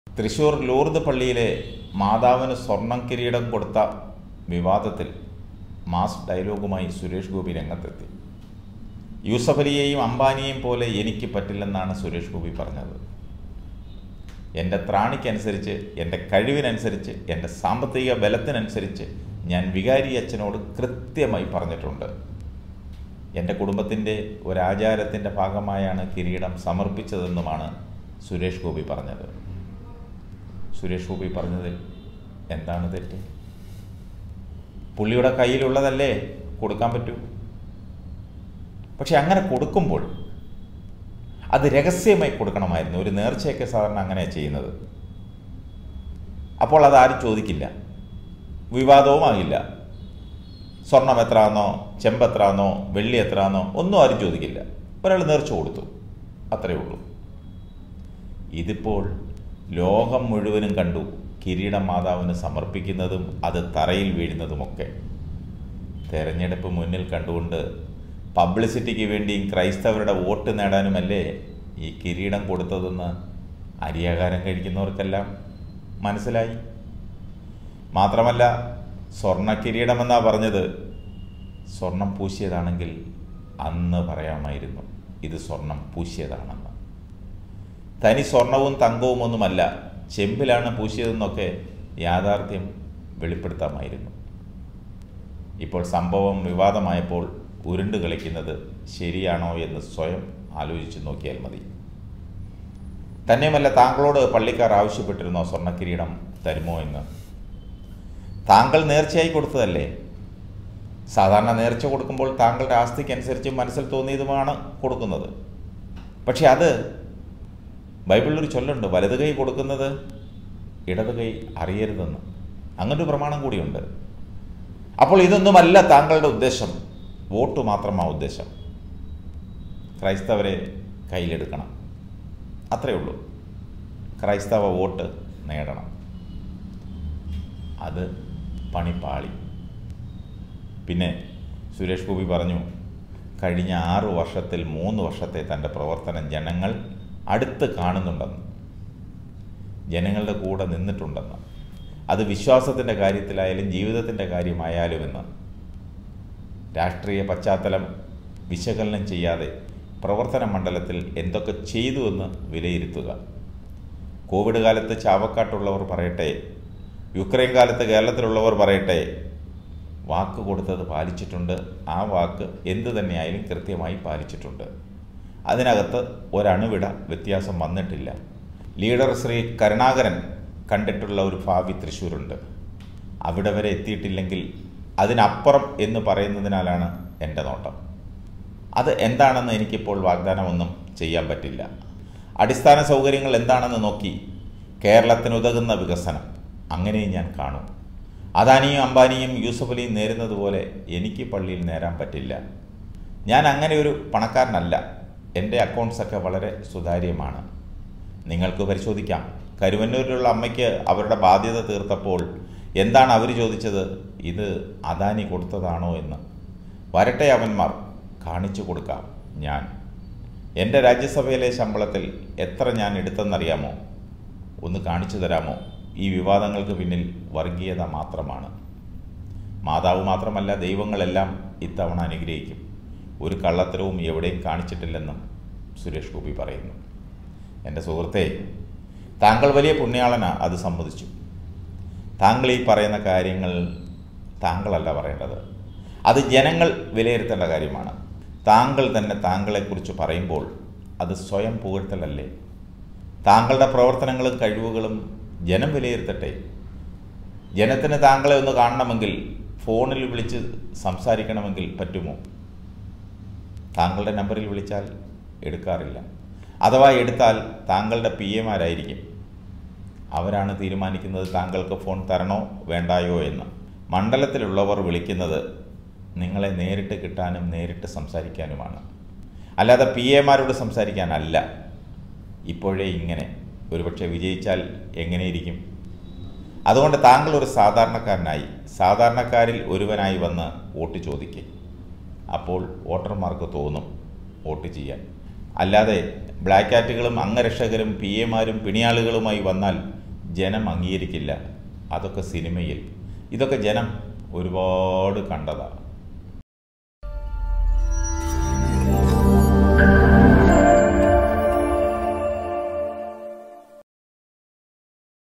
Thrissur Lourdes പള്ളിയിലെ മാതാവിന് സ്വർണം കിരീടം കൊടുത്ത വിവാദത്തിൽ മാസ് ഡയലോഗുമായി സുരേഷ് ഗോപി രംഗത്തെത്തി യൂസഫ് അലിയെയും അംബാനിയെയും പോലെ എനിക്ക് പറ്റില്ലെന്നാണ് സുരേഷ് ഗോപി പറഞ്ഞത് എൻ്റെ ത്രാണിക്കനുസരിച്ച് എൻ്റെ കഴിവിനനുസരിച്ച് എൻ്റെ സാമ്പത്തിക ബലത്തിനനുസരിച്ച് ഞാൻ വികാരി അച്ഛനോട് കൃത്യമായി പറഞ്ഞിട്ടുണ്ട് എൻ്റെ കുടുംബത്തിൻ്റെ ഒരാചാരത്തിൻ്റെ ഭാഗമായാണ് കിരീടം സമർപ്പിച്ചതെന്നുമാണ് സുരേഷ് ഗോപി പറഞ്ഞത് സുരേഷ് ഗോപി പറഞ്ഞതിൽ എന്താണ് തെറ്റ് പുള്ളിയുടെ കയ്യിലുള്ളതല്ലേ കൊടുക്കാൻ പറ്റൂ പക്ഷെ അങ്ങനെ കൊടുക്കുമ്പോൾ അത് രഹസ്യമായി കൊടുക്കണമായിരുന്നു ഒരു നേർച്ചയൊക്കെ സാധാരണ അങ്ങനെയാണ് ചെയ്യുന്നത് അപ്പോൾ അതാരും ചോദിക്കില്ല വിവാദവുമാകില്ല സ്വർണം എത്രയാണെന്നോ ചെമ്പ് എത്രയാണെന്നോ വെള്ളി എത്രയാണെന്നോ ഒന്നും ആരും ചോദിക്കില്ല ഒരാൾ നേർച്ച കൊടുത്തു അത്രയേ ഉള്ളൂ ഇതിപ്പോൾ ലോകം മുഴുവനും കണ്ടു കിരീടം മാതാവിന് സമർപ്പിക്കുന്നതും അത് തറയിൽ വീഴുന്നതുമൊക്കെ തെരഞ്ഞെടുപ്പ് മുന്നിൽ കണ്ടുകൊണ്ട് പബ്ലിസിറ്റിക്ക് വേണ്ടിയും ക്രൈസ്തവരുടെ വോട്ട് നേടാനുമല്ലേ ഈ കിരീടം കൊടുത്തതെന്ന് അരിയാകാരം കഴിക്കുന്നവർക്കെല്ലാം മനസ്സിലായി മാത്രമല്ല സ്വർണ്ണ കിരീടമെന്നാ പറഞ്ഞത് സ്വർണം പൂശിയതാണെങ്കിൽ അന്ന് പറയാമായിരുന്നു ഇത് സ്വർണം പൂശിയതാണെന്ന് തനി സ്വർണവും തങ്കവും ഒന്നുമല്ല ചെമ്പിലാണ് പൂശിയതെന്നൊക്കെ യാഥാർത്ഥ്യം വെളിപ്പെടുത്താമായിരുന്നു ഇപ്പോൾ സംഭവം വിവാദമായപ്പോൾ ഉരുണ്ട് കളിക്കുന്നത് ശരിയാണോ എന്ന് സ്വയം ആലോചിച്ച് നോക്കിയാൽ മതി തന്നെയുമല്ല താങ്കളോട് പള്ളിക്കാർ ആവശ്യപ്പെട്ടിരുന്നോ സ്വർണ്ണക്കിരീടം തരുമോ എന്ന് താങ്കൾ നേർച്ചയായി കൊടുത്തതല്ലേ സാധാരണ നേർച്ച കൊടുക്കുമ്പോൾ താങ്കളുടെ ആസ്തിക്കനുസരിച്ച് മനസ്സിൽ തോന്നിയതുമാണ് കൊടുക്കുന്നത് പക്ഷെ അത് ബൈബിളിലൊരു ചൊല്ലുണ്ട് വലത് കൈ കൊടുക്കുന്നത് ഇടത് കൈ അറിയരുതെന്ന് അങ്ങനൊരു പ്രമാണം കൂടിയുണ്ട് അപ്പോൾ ഇതൊന്നുമല്ല താങ്കളുടെ ഉദ്ദേശം വോട്ട് മാത്രമാണ് ഉദ്ദേശം ക്രൈസ്തവരെ കയ്യിലെടുക്കണം അത്രയേ ഉള്ളൂ ക്രൈസ്തവ വോട്ട് നേടണം അത് പണിപ്പാളി പിന്നെ സുരേഷ് ഗോപി പറഞ്ഞു കഴിഞ്ഞ ആറു വർഷത്തിൽ മൂന്ന് വർഷത്തെ തൻ്റെ പ്രവർത്തനം ജനങ്ങൾ അടുത്ത് കാണുന്നുണ്ടെന്ന് ജനങ്ങളുടെ കൂടെ നിന്നിട്ടുണ്ടെന്ന് അത് വിശ്വാസത്തിൻ്റെ കാര്യത്തിലായാലും ജീവിതത്തിൻ്റെ കാര്യമായാലുമെന്ന് രാഷ്ട്രീയ പശ്ചാത്തലം വിശകലനം ചെയ്യാതെ പ്രവർത്തന മണ്ഡലത്തിൽ എന്തൊക്കെ ചെയ്തു എന്ന് വിലയിരുത്തുക കോവിഡ് കാലത്ത് ചാവക്കാട്ടുള്ളവർ പറയട്ടെ യുക്രൈൻ കാലത്ത് കേരളത്തിലുള്ളവർ പറയട്ടെ വാക്ക് കൊടുത്തത് പാലിച്ചിട്ടുണ്ട് ആ വാക്ക് എന്ത് തന്നെയായാലും കൃത്യമായി പാലിച്ചിട്ടുണ്ട് അതിനകത്ത് ഒരണുവിട വ്യത്യാസം വന്നിട്ടില്ല ലീഡർ ശ്രീ കരുണാകരൻ കണ്ടിട്ടുള്ള ഒരു ഭാവി തൃശ്ശൂരുണ്ട് അവിടെ വരെ എത്തിയിട്ടില്ലെങ്കിൽ അതിനപ്പുറം എന്ന് പറയുന്നതിനാലാണ് എൻ്റെ നോട്ടം അത് എന്താണെന്ന് എനിക്കിപ്പോൾ വാഗ്ദാനമൊന്നും ചെയ്യാൻ പറ്റില്ല അടിസ്ഥാന സൗകര്യങ്ങൾ എന്താണെന്ന് നോക്കി കേരളത്തിന് ഉതകുന്ന വികസനം അങ്ങനെയും ഞാൻ കാണും അദാനിയും അംബാനിയും യൂസഫ് അലിയും നേരുന്നത് പോലെ എനിക്ക് പള്ളിയിൽ നേരാൻ പറ്റില്ല ഞാൻ അങ്ങനെ ഒരു പണക്കാരനല്ല എൻ്റെ അക്കൗണ്ട്സൊക്കെ വളരെ സുതാര്യമാണ് നിങ്ങൾക്ക് പരിശോധിക്കാം കരുവന്നൂരിലുള്ള അമ്മയ്ക്ക് അവരുടെ ബാധ്യത തീർത്തപ്പോൾ എന്താണ് അവർ ചോദിച്ചത് ഇത് അദാനി കൊടുത്തതാണോ എന്ന് വരട്ടെ അവന്മാർ കാണിച്ചു കൊടുക്കാം ഞാൻ എൻ്റെ രാജ്യസഭയിലെ ശമ്പളത്തിൽ എത്ര ഞാൻ എടുത്തെന്നറിയാമോ ഒന്ന് കാണിച്ചു തരാമോ ഈ വിവാദങ്ങൾക്ക് പിന്നിൽ വർഗീയത മാത്രമാണ് മാതാവ് മാത്രമല്ല ദൈവങ്ങളെല്ലാം ഇത്തവണ അനുഗ്രഹിക്കും ഒരു കള്ളത്തരവും എവിടെയും കാണിച്ചിട്ടില്ലെന്നും സുരേഷ് ഗോപി പറയുന്നു എൻ്റെ സുഹൃത്തെ താങ്കൾ വലിയ പുണ്യാളനാ അത് സമ്മതിച്ചു താങ്കൾ ഈ പറയുന്ന കാര്യങ്ങൾ താങ്കളല്ല പറയേണ്ടത് അത് ജനങ്ങൾ വിലയിരുത്തേണ്ട കാര്യമാണ് താങ്കൾ തന്നെ താങ്കളെക്കുറിച്ച് പറയുമ്പോൾ അത് സ്വയം പുകഴ്ത്തലല്ലേ താങ്കളുടെ പ്രവർത്തനങ്ങളും കഴിവുകളും ജനം വിലയിരുത്തട്ടെ ജനത്തിന് താങ്കളെ ഒന്ന് കാണണമെങ്കിൽ ഫോണിൽ വിളിച്ച് സംസാരിക്കണമെങ്കിൽ പറ്റുമോ താങ്കളുടെ നമ്പറിൽ വിളിച്ചാൽ എടുക്കാറില്ല അഥവാ എടുത്താൽ താങ്കളുടെ പി എമാരായിരിക്കും അവരാണ് തീരുമാനിക്കുന്നത് താങ്കൾക്ക് ഫോൺ തരണോ വേണ്ടായോ എന്ന് മണ്ഡലത്തിലുള്ളവർ വിളിക്കുന്നത് നിങ്ങളെ നേരിട്ട് കിട്ടാനും നേരിട്ട് സംസാരിക്കാനുമാണ് അല്ലാതെ പി എമാരോട് സംസാരിക്കാനല്ല ഇപ്പോഴേ ഇങ്ങനെ ഒരുപക്ഷെ വിജയിച്ചാൽ എങ്ങനെയിരിക്കും അതുകൊണ്ട് താങ്കൾ ഒരു സാധാരണക്കാരനായി സാധാരണക്കാരിൽ ഒരുവനായി വന്ന് വോട്ട് ചോദിക്കും അപ്പോൾ വോട്ടർമാർക്ക് തോന്നും വോട്ട് ചെയ്യാൻ അല്ലാതെ ബ്ലാക്ക് ആറ്റുകളും അംഗരക്ഷകരും പി എമാരും പിണിയാളുകളുമായി വന്നാൽ ജനം അംഗീകരിക്കില്ല അതൊക്കെ സിനിമയിൽ ഇതൊക്കെ ജനം ഒരുപാട് കണ്ടതാണ്